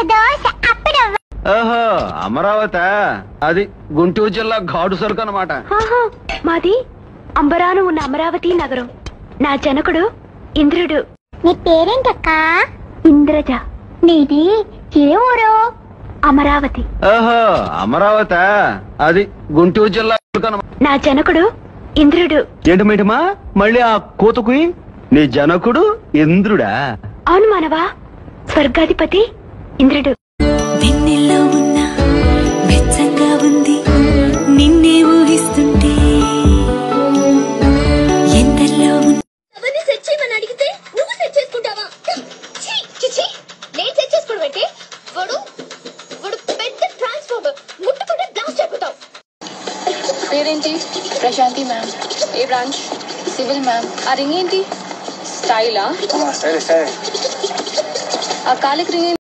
దోశ అప్పుడు ఓహో అమరావతి అది గుంటూరు జిల్లా ఘాటు సరుకు అనమాట ఆహా, మాది అంబరాను ఉన్న అమరావతి నగరం నా జనకుడు ఇంద్రుడు నీ పేరేంటక్క ఇంద్రజ నీది ఏ ఊరు అమరావతి ఓహో అమరావతి అది గుంటూరు జిల్లా సరుకు అనమాట నా జనకుడు ఇంద్రుడు ఏంటి మేటమా మళ్ళీ ఆ కూతుకు నీ జనకుడు ఇంద్రుడా అవును మానవా స్వర్గాధిపతి ఇంద్రుడు వెన్నెల్లో ఉన్న వెచ్చంగా ఉంది నిన్నే ఊహిస్తుంటే ఎంతల్లో ఉన్న అవన్నీ సెట్ చేయమని అడిగితే నువ్వు సెట్ చేసుకుంటావా ఛీ, ఛీ, ఛీ. నేను సెట్ చేసుకోవడం అంటే వాడు వాడు పెద్ద ట్రాన్స్ఫార్మర్ ముట్టుకుంటే బ్లాస్ట్ అయిపోతావు పేరేంటి ప్రశాంతి మ్యామ్ ఏ బ్రాంచ్ సివిల్ మ్యామ్ ఆ రింగ్ ఏంటి స్టైలా ఆ కాలికి రింగ్